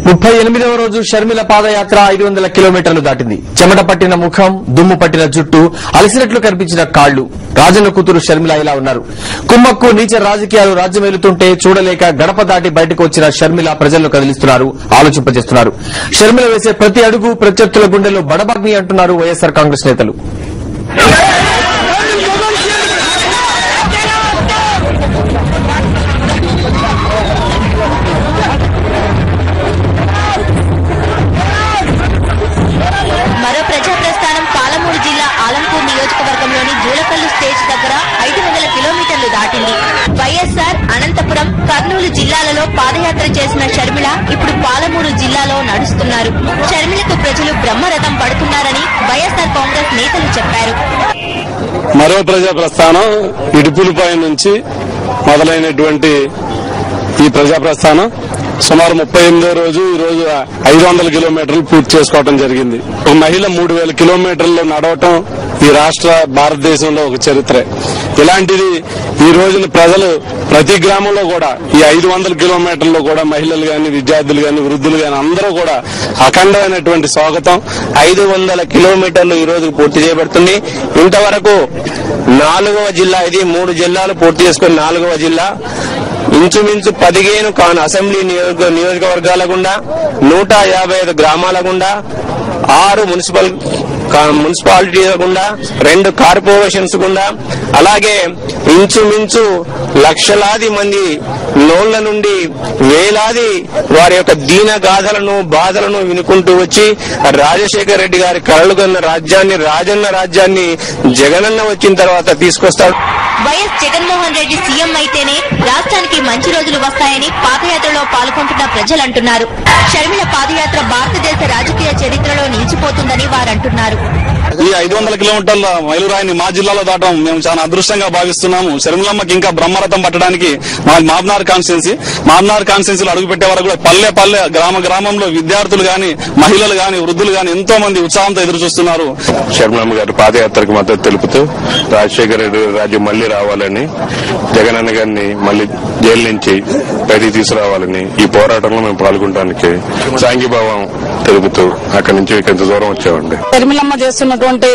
ముప్పై ఎనిమిదవ రోజు షర్మిల పాదయాత్ర ఐదు వందల కిలోమీటర్లు దాటింది చెమట పట్టిన ముఖం దుమ్ము పట్టిన జుట్టు అలసినట్లు కనిపించిన కాళ్లు రాజన్న కూతురు షర్మిల ఇలా ఉన్నారు కుమ్మక్కు నీచ రాజకీయాలు రాజ్యమేలుతుంటే చూడలేక గడప దాటి బయటకు వచ్చిన షర్మిల ప్రజలను కదిలిస్తున్నారు ఆలోచింపజేస్తున్నారు షర్మిల వేసే ప్రతి అడుగు ప్రత్యర్థుల గుండెల్లో బడబాగ్ని అంటున్నారు వైఎస్సార్ కాంగ్రెస్ నేతలు మరో ప్రజా ప్రస్థానం పాలమూరు జిల్లా ఆలంపూర్ నియోజకవర్గంలోని జూలకల్లు స్టేజ్ దగ్గర ఐదు వందల కిలోమీటర్లు దాటింది వైఎస్ఆర్ అనంతపురం కర్నూలు జిల్లాలలో పాదయాత్ర చేసిన షర్మిల ఇప్పుడు పాలమూరు జిల్లాలో నడుస్తున్నారు షర్మిలకు ప్రజలు బ్రహ్మరథం పడుతున్నారని వైఎస్ఆర్ కాంగ్రెస్ నేతలు చెప్పారు మరో ప్రజా ప్రస్థానం ఇడుపులపై నుంచి మొదలైనటువంటి ఈ ప్రజా ప్రస్థానం సుమారు ముప్పై ఎనిమిదో రోజు ఈ రోజు ఐదు వందల కిలోమీటర్లు పూర్తి చేసుకోవడం జరిగింది ఒక మహిళ మూడు వేల కిలోమీటర్లు నడవటం ఈ రాష్ట్ర భారతదేశంలో ఒక చరిత్ర ఇలాంటిది ఈ రోజున ప్రజలు ప్రతి గ్రామంలో కూడా ఈ ఐదు వందల కిలోమీటర్లో కూడా మహిళలు గాని విద్యార్థులు గాని వృద్ధులు గాని అందరూ కూడా అఖండమైనటువంటి స్వాగతం ఐదు వందల కిలోమీటర్లు ఈ రోజు పూర్తి చేయబడుతుంది ఇంతవరకు నాలుగవ జిల్లా ఇది మూడు జిల్లాలు పూర్తి చేసుకుని నాలుగవ జిల్లా ఇంచుమించు పదిహేను కాను అసెంబ్లీ నియోజక నియోజకవర్గాల గుండా నూట యాభై ఐదు గ్రామాల గుండా ఆరు మున్సిపల్ కా- మున్సిపాలిటీల గుండా రెండు కార్పొరేషన్స్ గుండా అలాగే ఇంచుమించు లక్షలాది మంది నోళ్ల నుండి వేలాది వారి యొక్క దీన గాథలను బాధలను వినుకుంటూ వచ్చి రాజశేఖర రెడ్డి గారి కలలు కన్న రాజ్యాన్ని రాజన్న రాజ్యాన్ని జగనన్న వచ్చిన తర్వాత తీసుకొస్తాడు వైఎస్ జగన్మోహన్ రెడ్డి సీఎం అయితేనే రాష్ట్రానికి మంచి రోజులు వస్తాయని పాదయాత్రలో పాల్గొంటున్న ప్రజలు అంటున్నారు షర్మిల పాదయాత్ర భారతదేశ రాజకీయ చరిత్రలో నిలిచిపోతుందని వారంటున్నారు ఈ ఐదు వందల కిలోమీటర్ల మైలురాయిని మా జిల్లాలో దాటం మేము చాలా అదృష్టంగా భావిస్తున్నాము శర్మిలమ్మకి ఇంకా బ్రహ్మరథం పట్టడానికి మా మాబ్నార్ కాన్స్టిట్యున్సీ మాబ్నార్ కాన్స్టిట్యున్సీలో అడుగు పెట్టే వరకు కూడా పల్లె పల్లె గ్రామ గ్రామంలో విద్యార్థులు గాని మహిళలు గాని వృద్ధులు గాని ఎంతో మంది ఉత్సాహంతో ఎదురు చూస్తున్నారు శర్మలమ్మ గారి పాదయాత్రకు మద్దతు తెలుపుతూ రాజశేఖర రెడ్డి రాజ్యం మళ్లీ రావాలని జగనన్న గారిని మళ్లీ జైలు నుంచి బయటికి తీసుకురావాలని ఈ పోరాటంలో మేము పాల్గొనడానికి సాంఘీభావం తెలుపుతూ అక్కడి నుంచి ఇంత దూరం వచ్చామండి తిరుమలమ్మ చేస్తున్నటువంటి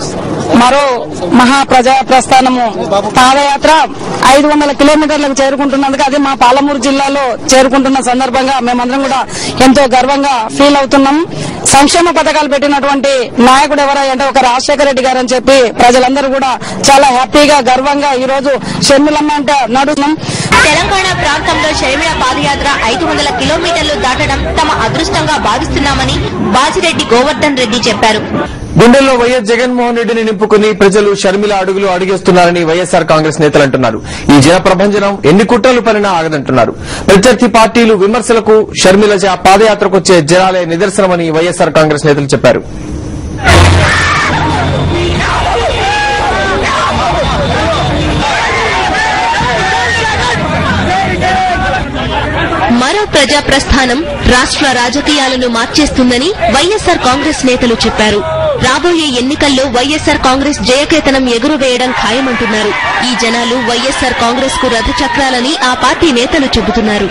మరో మహా ప్రజా ప్రస్థానము పాదయాత్ర ఐదు వందల కిలోమీటర్లకు చేరుకుంటున్నందుకు అది మా పాలమూరు జిల్లాలో చేరుకుంటున్న సందర్భంగా మేమందరం కూడా ఎంతో గర్వంగా ఫీల్ అవుతున్నాం సంక్షేమ పథకాలు పెట్టినటువంటి నాయకుడు ఎవరై అంటే ఒక రాజశేఖర రెడ్డి గారు అని చెప్పి ప్రజలందరూ కూడా చాలా హ్యాపీగా గర్వంగా ఈ రోజు షర్మిలమ్మ అంటే నడుస్తున్నాం తెలంగాణ ప్రాంతంలో షర్మిల పాదయాత్ర ఐదు వందల కిలోమీటర్లు దాటడం తమ అదృష్టంగా భావిస్తున్నామని బాజిరెడ్డి గోవర్ధన్ రెడ్డి చెప్పారు గుండెల్లో వైఎస్ జగన్మోహన్ రెడ్డిని నింపుకుని ప్రజలు షర్మిల అడుగులు అడుగేస్తున్నారని వైఎస్సార్ కాంగ్రెస్ నేతలు అంటున్నారు ఈ జన ప్రభంజనం ఎన్ని కుట్రలు పనినా ఆగదంటున్నారు ప్రత్యర్థి పార్టీలు విమర్శలకు షర్మిల జా- పాదయాత్రకు వచ్చే జనాలే నిదర్శనమని వైఎస్సార్ కాంగ్రెస్ నేతలు చెప్పారు మరో ప్రజా ప్రస్థానం రాష్ట్ర రాజకీయాలను మార్చేస్తుందని వైఎస్సార్ కాంగ్రెస్ నేతలు చెప్పారు రాబోయే ఎన్నికల్లో వైఎస్సార్ కాంగ్రెస్ జయకేతనం ఎగురవేయడం ఖాయమంటున్నారు ఈ జనాలు వైఎస్సార్ కాంగ్రెస్ కు రథచక్రాలని ఆ పార్టీ నేతలు చెబుతున్నారు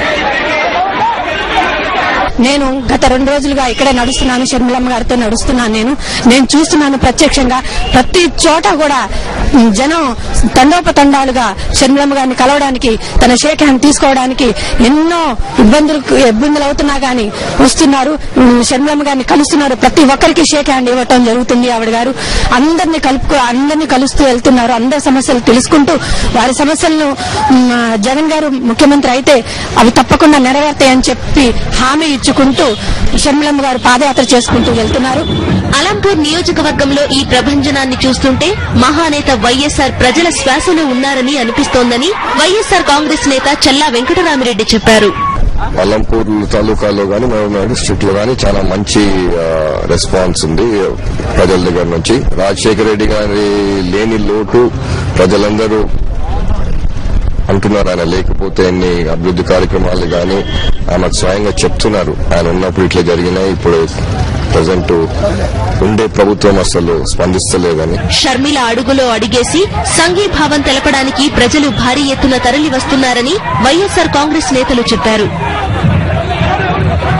నేను గత రెండు రోజులుగా ఇక్కడే నడుస్తున్నాను షర్మిలమ్మ గారితో నడుస్తున్నాను నేను నేను చూస్తున్నాను ప్రత్యక్షంగా ప్రతి చోట కూడా ఉమ్, జనం తండోపతండాలుగా షర్మిలమ్మ గారిని కలవడానికి తన షేక్ హ్యాండ్ తీసుకోవడానికి ఎన్నో ఇబ్బందులు ఇబ్బందులు అవుతున్నా గానీ వస్తున్నారు ఉమ్, షర్మిలమ్మ గారిని కలుస్తున్నారు ప్రతి ఒక్కరికి షేక్ హ్యాండ్ ఇవ్వటం జరుగుతుంది ఆవిడ గారు అందరినీ కలుపుకో అందరినీ కలుస్తూ వెళ్తున్నారు అందరి సమస్యలు తెలుసుకుంటూ వారి సమస్యలను ఉమ్, జగన్ గారు ముఖ్యమంత్రి అయితే అవి తప్పకుండా నెరవేరుతాయని చెప్పి హామీ ఇచ్చుకుంటూ షర్మిలమ్మ గారు పాదయాత్ర చేసుకుంటూ వెళ్తున్నారు అలంపూర్ నియోజకవర్గంలో ఈ ప్రభంజనాన్ని చూస్తుంటే మహానేత వైఎస్సార్ ప్రజల శ్వాసలో ఉన్నారని అనిపిస్తోందని వైఎస్సార్ కాంగ్రెస్ నేత చల్లా వెంకటరామిరెడ్డి చెప్పారు అల్లంపూర్ తాలూకాలో గానీ మహబూబ్నగర్ డిస్ట్రిక్ట్ లో గానీ చాలా మంచి ఆ, రెస్పాన్స్ ఉంది ప్రజల దగ్గర నుంచి రాజశేఖర రెడ్డి గారి లేని లోటు ప్రజలందరూ అంటున్నారు ఆయన లేకపోతే ఎన్ని అభివృద్ధి కార్యక్రమాలు గానీ ఆమె స్వయంగా చెప్తున్నారు ఆయన ఉన్నప్పుడు ఇట్లా జరిగినాయి ఇప్పుడు ప్రజెంట్ ఉండే ప్రభుత్వం అసలు స్పందిస్తలేదని షర్మిల అడుగులో అడిగేసి సంఘీభావం తెలపడానికి ప్రజలు భారీ ఎత్తున తరలి వస్తున్నారని వైఎస్సార్ కాంగ్రెస్ నేతలు చెప్పారు